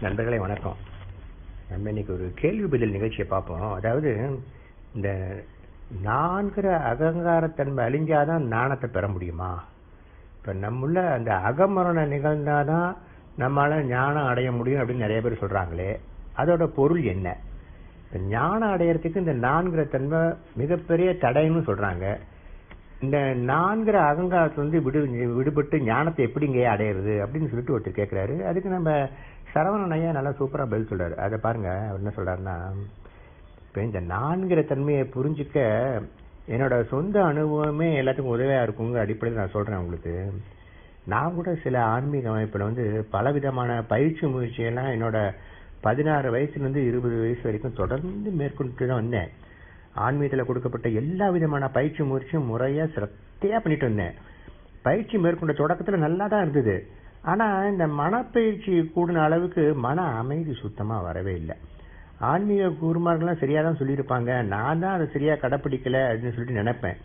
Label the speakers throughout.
Speaker 1: நண்பர்களே வணக்கம் நம்ம இன்னைக்கு ஒரு கேள்வி பதில் நிகழ்ச்சியை பார்ப்போம் அதாவது இந்த நான்கிற அகங்காரத்தன்மை அழிஞ்சாதான் ஞானத்தை பெற முடியுமா இப்ப நம்முள்ள அந்த அகமரணம் நிகழ்ந்தாதான் நம்மளால ஞானம் அடைய முடியும் அப்படின்னு நிறைய பேர் சொல்றாங்களே அதோட பொருள் என்ன இப்ப ஞானம் அடையறதுக்கு இந்த நான்கிற தன்மை மிகப்பெரிய தடைன்னு சொல்றாங்க இந்த நான்கிற அகங்காரத்துல வந்து விடு விடுபட்டு ஞானத்தை எப்படிங்க அடையிறது அப்படின்னு சொல்லிட்டு ஒருத்தர் கேட்கிறாரு அதுக்கு நம்ம சரவணன் ஐயா நல்லா சூப்பரா பதில் சொல்றாரு அதை பாருங்க அவர் என்ன சொல்றாருன்னா இப்ப இந்த நான்கிற தன்மையை புரிஞ்சுக்க என்னோட சொந்த அனுபவமே எல்லாத்துக்கும் உதவியா இருக்குங்கிற அடிப்படையில் நான் சொல்றேன் உங்களுக்கு நான் கூட சில ஆன்மீக அமைப்புல வந்து பலவிதமான பயிற்சி முயற்சியெல்லாம் என்னோட பதினாறு வயசுல இருந்து இருபது வயசு வரைக்கும் தொடர்ந்து மேற்கொண்டு தான் வந்தேன் ஆன்மீகத்துல கொடுக்கப்பட்ட எல்லா விதமான பயிற்சி முயற்சியும் முறையா சிரத்தையா பண்ணிட்டு வந்தேன் பயிற்சி மேற்கொண்ட தொடக்கத்துல நல்லா தான் இருந்தது ஆனா இந்த மனப்பயிற்சி கூடின அளவுக்கு மன அமைதி சுத்தமா வரவே இல்லை ஆன்மீக குருமார்கள்லாம் சரியா தான் சொல்லியிருப்பாங்க நான் தான் அதை சரியா கடைப்பிடிக்கல அப்படின்னு சொல்லிட்டு நினைப்பேன்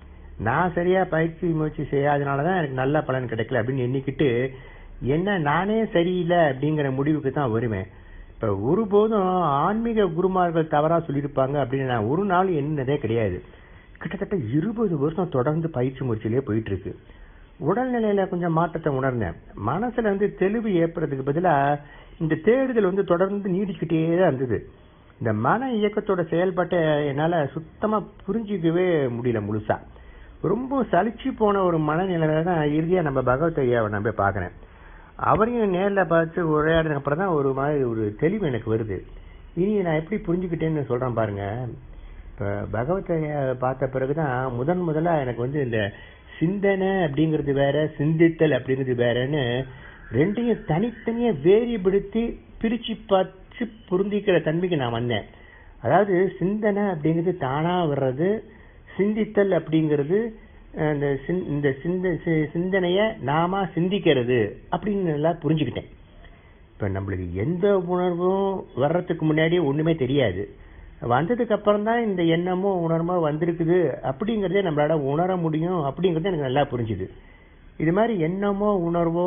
Speaker 1: நான் சரியா பயிற்சி முயற்சி செய்யாதனாலதான் எனக்கு நல்ல பலன் கிடைக்கல அப்படின்னு எண்ணிக்கிட்டு என்ன நானே சரியில்லை அப்படிங்கிற முடிவுக்கு தான் வருவேன் இப்ப ஒருபோதும் ஆன்மீக குருமார்கள் தவறா சொல்லியிருப்பாங்க அப்படின்னு நான் ஒரு நாள் எண்ணதே கிடையாது கிட்டத்தட்ட இருபது வருஷம் தொடர்ந்து பயிற்சி முயற்சியிலே போயிட்டு இருக்கு உடல்நிலையில கொஞ்சம் மாற்றத்தை உணர்ந்தேன் மனசுல வந்து தெளிவு ஏற்படுறதுக்கு பதிலா இந்த தேடுதல் வந்து தொடர்ந்து நீடிச்சுக்கிட்டே தான் இருந்தது இந்த மன இயக்கத்தோட செயல்பாட்டை என்னால சுத்தமா புரிஞ்சிக்கவே முடியல முழுசா ரொம்ப சலிச்சு போன ஒரு மனநிலையில தான் இறுதியா நம்ம பகவத் ஐயாவை நான் போய் பாக்குறேன் அவரையும் நேர்ல பார்த்து உரையாடின அப்புறம் தான் ஒரு மாதிரி ஒரு தெளிவு எனக்கு வருது இனி நான் எப்படி புரிஞ்சுக்கிட்டேன்னு சொல்றேன் பாருங்க இப்ப பகவத் ஐயா பார்த்த பிறகுதான் முதன் முதலா எனக்கு வந்து இந்த சிந்தனை அப்படிங்கிறது வேற சிந்தித்தல் அப்படிங்கிறது வேறன்னு ரெண்டையும் தனித்தனியா வேறுபடுத்தி பிரிச்சு பார்த்து புரிந்திக்கிற தன்மைக்கு நான் வந்தேன் அதாவது சிந்தனை அப்படிங்கிறது தானா வர்றது சிந்தித்தல் அப்படிங்கிறது இந்த இந்த சிந்த சிந்தனைய நாம சிந்திக்கிறது அப்படின்னு எல்லாம் புரிஞ்சுக்கிட்டேன் இப்ப நம்மளுக்கு எந்த உணர்வும் வர்றதுக்கு முன்னாடியே ஒண்ணுமே தெரியாது வந்ததுக்கு அப்புறம் தான் இந்த எண்ணமோ உணர்வோ வந்திருக்குது அப்படிங்கறதே நம்மளால உணர முடியும் அப்படிங்கறது எனக்கு நல்லா புரிஞ்சுது இது மாதிரி எண்ணமோ உணர்வோ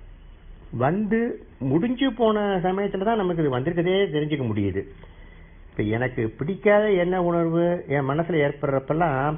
Speaker 1: வந்து முடிஞ்சு போன சமயத்துல தான் நமக்கு இது வந்திருக்கதே தெரிஞ்சுக்க முடியுது இப்ப எனக்கு பிடிக்காத எண்ண உணர்வு என் மனசுல ஏற்படுறப்பெல்லாம்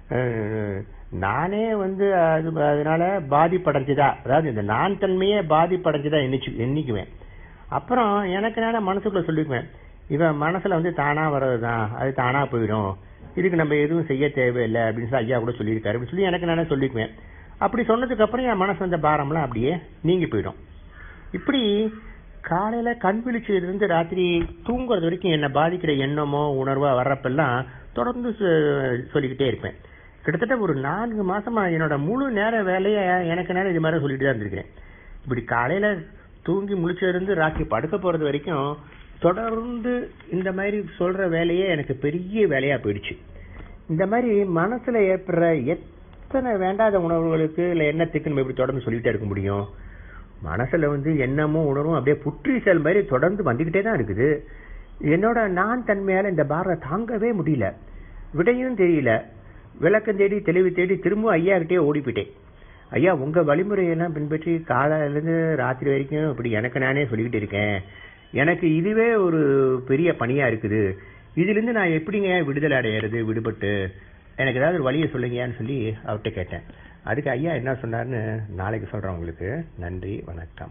Speaker 1: நானே வந்து அது அதனால பாதிப்படைஞ்சுதா அதாவது இந்த நான் தன்மையே பாதிப்படைஞ்சுதா எண்ணிச்சு எண்ணிக்குவேன் அப்புறம் எனக்கு நான் மனசுக்குள்ள சொல்லிக்குவேன் இவன் மனசுல வந்து தானா வர்றதுதான் அது தானா போயிடும் இதுக்கு நம்ம எதுவும் செய்ய தேவையில்லை அப்படின்னு சொல்லி ஐயா கூட சொல்லியிருக்காரு அப்படின்னு சொல்லி எனக்கு நானே சொல்லிக்குவேன் அப்படி சொன்னதுக்கு அப்புறம் என் மனசு வந்த பாரம்லாம் அப்படியே நீங்கி போயிடும் இப்படி காலையில கண் விழிச்சதுல இருந்து ராத்திரி தூங்குறது வரைக்கும் என்ன பாதிக்கிற எண்ணமோ உணர்வோ வர்றப்பெல்லாம் தொடர்ந்து சொல்லிக்கிட்டே இருப்பேன் கிட்டத்தட்ட ஒரு நான்கு மாசமா என்னோட முழு நேர வேலைய எனக்கு நேரம் இது மாதிரி சொல்லிட்டு தான் இருந்திருக்கேன் இப்படி காலையில தூங்கி முழிச்சிருந்து ராத்திரி படுக்க போறது வரைக்கும் தொடர்ந்து இந்த மாதிரி சொல்ற வேலையே எனக்கு பெரிய வேலையா போயிடுச்சு இந்த மாதிரி மனசுல ஏற்படுற எத்தனை வேண்டாத உணர்வுகளுக்கு இல்ல எண்ணத்துக்கு நம்ம எப்படி தொடர்ந்து சொல்லிட்டே இருக்க முடியும் மனசுல வந்து எண்ணமும் உணர்வும் அப்படியே புற்றீசல் மாதிரி தொடர்ந்து வந்துகிட்டே தான் இருக்குது என்னோட நான் தன்மையால இந்த பாரத்தை தாங்கவே முடியல விடையும் தெரியல விளக்கம் தேடி தெளிவு தேடி திரும்ப ஐயா கிட்டே ஓடி போயிட்டேன் ஐயா உங்க வழிமுறையெல்லாம் பின்பற்றி காலையில இருந்து ராத்திரி வரைக்கும் இப்படி எனக்கு நானே சொல்லிக்கிட்டு இருக்கேன் எனக்கு இதுவே ஒரு பெரிய பணியா இருக்குது இதுல இருந்து நான் எப்படிங்க விடுதலை அடையிறது விடுபட்டு எனக்கு ஏதாவது ஒரு வழியை சொல்லுங்கன்னு சொல்லி அவர்கிட்ட கேட்டேன் அதுக்கு ஐயா என்ன சொன்னார்னு நாளைக்கு சொல்றேன் உங்களுக்கு நன்றி வணக்கம்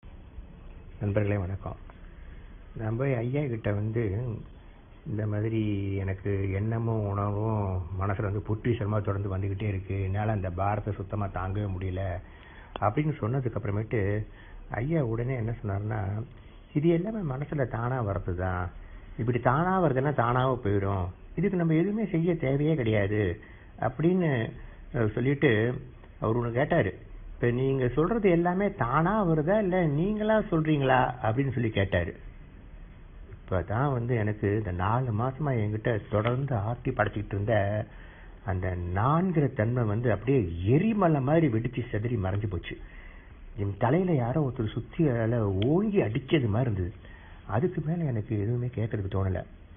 Speaker 1: நண்பர்களே வணக்கம் நான் போய் ஐயா கிட்ட வந்து இந்த மாதிரி எனக்கு எண்ணமும் உணவும் மனசுல வந்து புற்றீசலமா தொடர்ந்து வந்துகிட்டே இருக்கு என்னால அந்த பாரத்தை சுத்தமா தாங்கவே முடியல அப்படின்னு சொன்னதுக்கு அப்புறமேட்டு ஐயா உடனே என்ன சொன்னாருன்னா இது எல்லாமே மனசுல தானா வர்றதுதான் இப்படி தானா வருதுன்னா தானாவே போயிடும் இதுக்கு நம்ம எதுவுமே செய்ய தேவையே கிடையாது அப்படின்னு சொல்லிட்டு அவர் ஒன்று கேட்டாரு இப்ப நீங்க சொல்றது எல்லாமே தானா வருதா இல்ல நீங்களா சொல்றீங்களா அப்படின்னு சொல்லி கேட்டாரு இப்பதான் வந்து எனக்கு இந்த நாலு மாசமா என்கிட்ட தொடர்ந்து ஆட்டி படைச்சிக்கிட்டு இருந்த அந்த நான்கிற தன்மை வந்து அப்படியே எரிமலை மாதிரி வெடிச்சு செதறி மறைஞ்சு போச்சு என் தலையில யாரோ ஒருத்தர் சுத்தி ஓங்கி அடிச்சது மாதிரி இருந்தது அதுக்கு மேல எனக்கு எதுவுமே கேட்கறதுக்கு தோணல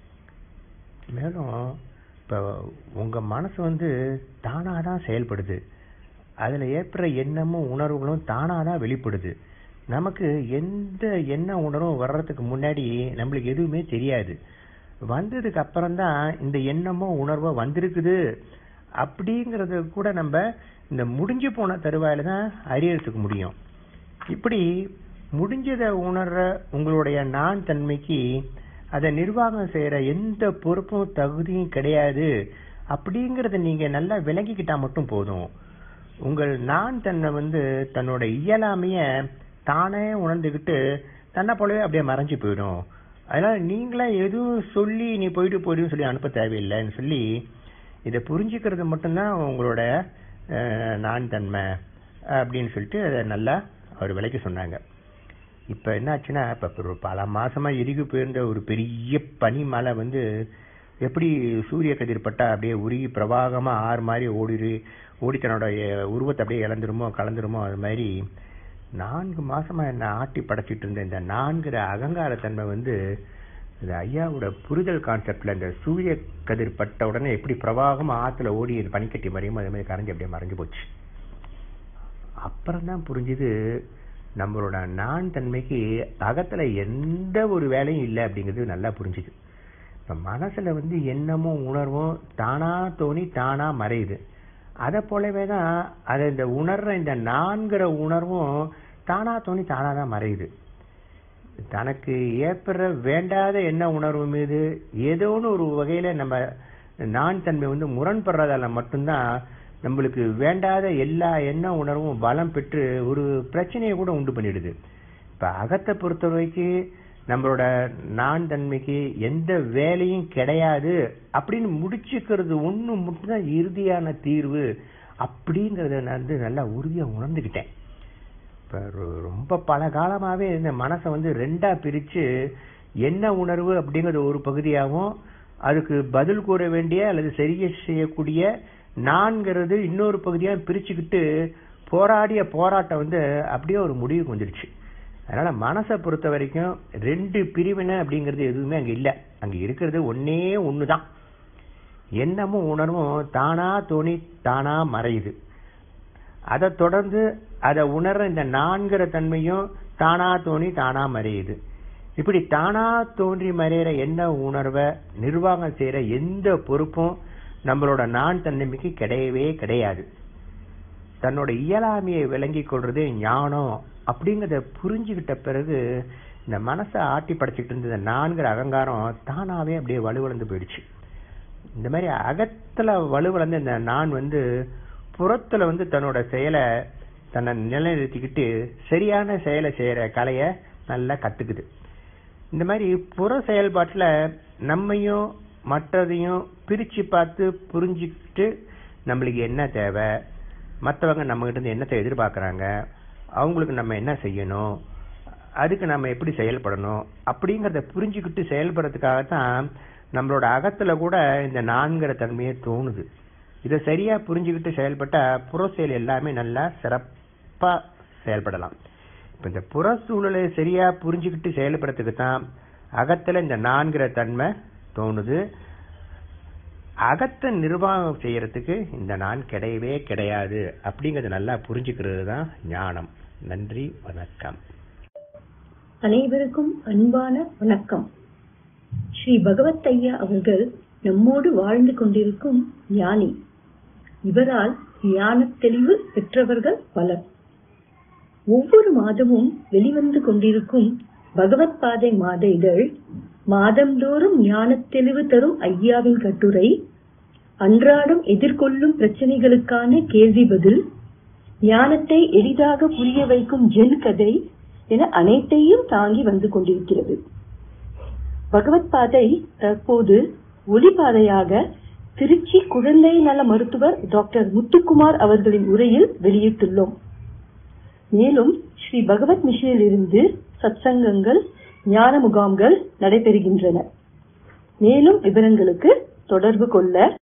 Speaker 1: மேலும் இப்ப உங்க மனசு வந்து தானாதான் செயல்படுது அதுல ஏற்படுற எண்ணமும் உணர்வுகளும் தானாதான் வெளிப்படுது நமக்கு எந்த என்ன உணர்வும் வர்றதுக்கு முன்னாடி நம்மளுக்கு எதுவுமே தெரியாது வந்ததுக்கு அப்புறம் தான் இந்த எண்ணமோ உணர்வோ வந்திருக்குது அப்படிங்கறத கூட நம்ம இந்த முடிஞ்சு போன தருவாயில தான் அறியறதுக்கு முடியும் இப்படி முடிஞ்சதை உணர்ற உங்களுடைய நான் தன்மைக்கு அதை நிர்வாகம் செய்யற எந்த பொறுப்பும் தகுதியும் கிடையாது அப்படிங்கறத நீங்க நல்லா விளங்கிக்கிட்டா மட்டும் போதும் உங்கள் நான் தன்னை வந்து தன்னோட இயலாமைய தானே உணர்ந்துகிட்டு தன்னை போலவே அப்படியே மறைஞ்சு போயிடும் அதனால நீங்களே எதுவும் சொல்லி நீ போயிட்டு போயிடுன்னு சொல்லி அனுப்ப தேவையில்லைன்னு சொல்லி இதை புரிஞ்சுக்கிறது மட்டும்தான் உங்களோட அஹ், நான் தன்மை அப்படின்னு சொல்லிட்டு அதை நல்லா அவர் விலைக்கு சொன்னாங்க இப்ப என்னாச்சுன்னா இப்ப ஒரு பல மாசமா இறுகி போயிருந்த ஒரு பெரிய பனி மலை வந்து எப்படி சூரிய கதிர் பட்டா அப்படியே உருகி பிரவாகமா ஆறு மாதிரி ஓடிரு ஓடி தன்னோட எ- உருவத்தை அப்படியே இழந்துருமோ கலந்துருமோ அது மாதிரி நான்கு மாசமா என்ன ஆட்டி படைச்சிட்டு இருந்த இந்த நான்கிற அகங்காரத்தன்மை வந்து இந்த ஐயாவோட புரிதல் கான்செப்ட்ல இந்த சூரிய கதிர் பட்ட உடனே எப்படி பிரவாகமா ஆத்துல ஓடி இது பனிக்கட்டி மறையுமோ அதே மாதிரி கரைஞ்சு அப்படியே மறைஞ்சு போச்சு அப்புறம் தான் புரிஞ்சுது நம்மளோட நான் தன்மைக்கு அகத்துல எந்த ஒரு வேலையும் இல்லை அப்படிங்கிறது நல்லா புரிஞ்சுது இப்ப மனசுல வந்து எண்ணமும் உணர்வும் தானா தோணி தானா மறையுது அதை போலவே தான் அதை இந்த உணர்ற இந்த நான்கிற உணர்வும் தானா தோணி தானா தான் மறையுது தனக்கு ஏற்படுற வேண்டாத எண்ண உணர்வு மீது ஏதோன்னு ஒரு வகையில நம்ம நான் தன்மை வந்து முரண்படுறதால மட்டும்தான் நம்மளுக்கு வேண்டாத எல்லா எண்ண உணர்வும் பலம் பெற்று ஒரு பிரச்சனையை கூட உண்டு பண்ணிடுது இப்ப அகத்தை பொறுத்த வரைக்கும் நம்மளோட நான் தன்மைக்கு எந்த வேலையும் கிடையாது அப்படின்னு முடிச்சுக்கிறது ஒண்ணு மட்டும்தான் இறுதியான தீர்வு அப்படிங்கறத நான் வந்து நல்லா உறுதியா உணர்ந்துகிட்டேன் இப்ப ரொ- ரொம்ப பல காலமாவே இந்த மனசை வந்து ரெண்டா பிரிச்சு என்ன உணர்வு அப்படிங்கறது ஒரு பகுதியாகவும் அதுக்கு பதில் கூற வேண்டிய அல்லது சரிய செய்யக்கூடிய நான்கிறது இன்னொரு பகுதியா பிரிச்சுக்கிட்டு போராடிய போராட்டம் வந்து அப்படியே ஒரு முடிவுக்கு வந்துடுச்சு அதனால மனசை பொறுத்த வரைக்கும் ரெண்டு பிரிவினை அப்படிங்கிறது எதுவுமே அங்க இல்ல அங்க இருக்கிறது ஒன்னே ஒண்ணுதான் எண்ணமும் உணர்வும் தானா தோணி தானா மறையுது அதை தொடர்ந்து அதை உணர்ற இந்த நான்கிற தன்மையும் தானா தோணி தானா மறையுது இப்படி தானா தோன்றி மறையிற எண்ண உணர்வை நிர்வாகம் செய்யற எந்த பொறுப்பும் நம்மளோட நான் தன்மைக்கு கிடையவே கிடையாது தன்னோட இயலாமையை விளங்கிக் கொள்றது ஞானம் அப்படிங்கறத புரிஞ்சுகிட்ட பிறகு இந்த மனசை ஆட்டி படைச்சிட்டு இருந்த இந்த நான்கிற அகங்காரம் தானாவே அப்படியே வலுவிழந்து போயிடுச்சு இந்த மாதிரி அகத்துல வலுவிழந்த இந்த நான் வந்து புறத்துல வந்து தன்னோட செயலை தன்னை நிலைநிறுத்திக்கிட்டு சரியான செயலை செய்யற கலைய நல்லா கத்துக்குது இந்த மாதிரி புற செயல்பாட்டுல நம்மையும் மற்றதையும் பிரிச்சு பார்த்து புரிஞ்சுக்கிட்டு நம்மளுக்கு என்ன தேவை மற்றவங்க நம்ம கிட்ட இருந்து என்னத்தை எதிர்பார்க்கறாங்க அவங்களுக்கு நம்ம என்ன செய்யணும் அதுக்கு நம்ம எப்படி செயல்படணும் அப்படிங்கறத புரிஞ்சுக்கிட்டு செயல்படுறதுக்காகத்தான் நம்மளோட அகத்துல கூட இந்த நான்கிற தன்மையே தோணுது இதை சரியா புரிஞ்சுக்கிட்டு செயல்பட்டா புற செயல் எல்லாமே நல்லா சிறப்பா செயல்படலாம் இப்ப இந்த புற சூழலை சரியா புரிஞ்சுக்கிட்டு செயல்படுறதுக்கு தான் அகத்துல இந்த நான்கிற தன்மை தோணுது அகத்தை நிர்வாகம் செய்யறதுக்கு இந்த நான் கிடையவே கிடையாது அப்படிங்கறத நல்லா புரிஞ்சுக்கிறது தான் ஞானம் நன்றி வணக்கம்
Speaker 2: அனைவருக்கும் அன்பான வணக்கம் ஸ்ரீ பகவத் ஐயா அவர்கள் நம்மோடு வாழ்ந்து கொண்டிருக்கும் ஞானி இவரால் ஞானத் தெளிவு பெற்றவர்கள் பலர் ஒவ்வொரு மாதமும் வெளிவந்து கொண்டிருக்கும் பகவத் பாதை மாத இதழ் மாதந்தோறும் ஞானத் தெளிவு தரும் ஐயாவின் கட்டுரை அன்றாடம் எதிர்கொள்ளும் பிரச்சனைகளுக்கான கேள்வி பதில் ஞானத்தை எளிதாக புரிய வைக்கும் ஜென் கதை என அனைத்தையும் தாங்கி வந்து கொண்டிருக்கிறது பகவத் பாதை தற்போது ஒளிபாதையாக திருச்சி குழந்தை நல மருத்துவர் டாக்டர் முத்துக்குமார் அவர்களின் உரையில் வெளியிட்டுள்ளோம் மேலும் ஸ்ரீ பகவத் மிஷனில் இருந்து சத்சங்கங்கள் ஞான முகாம்கள் நடைபெறுகின்றன மேலும் விவரங்களுக்கு தொடர்பு கொள்ள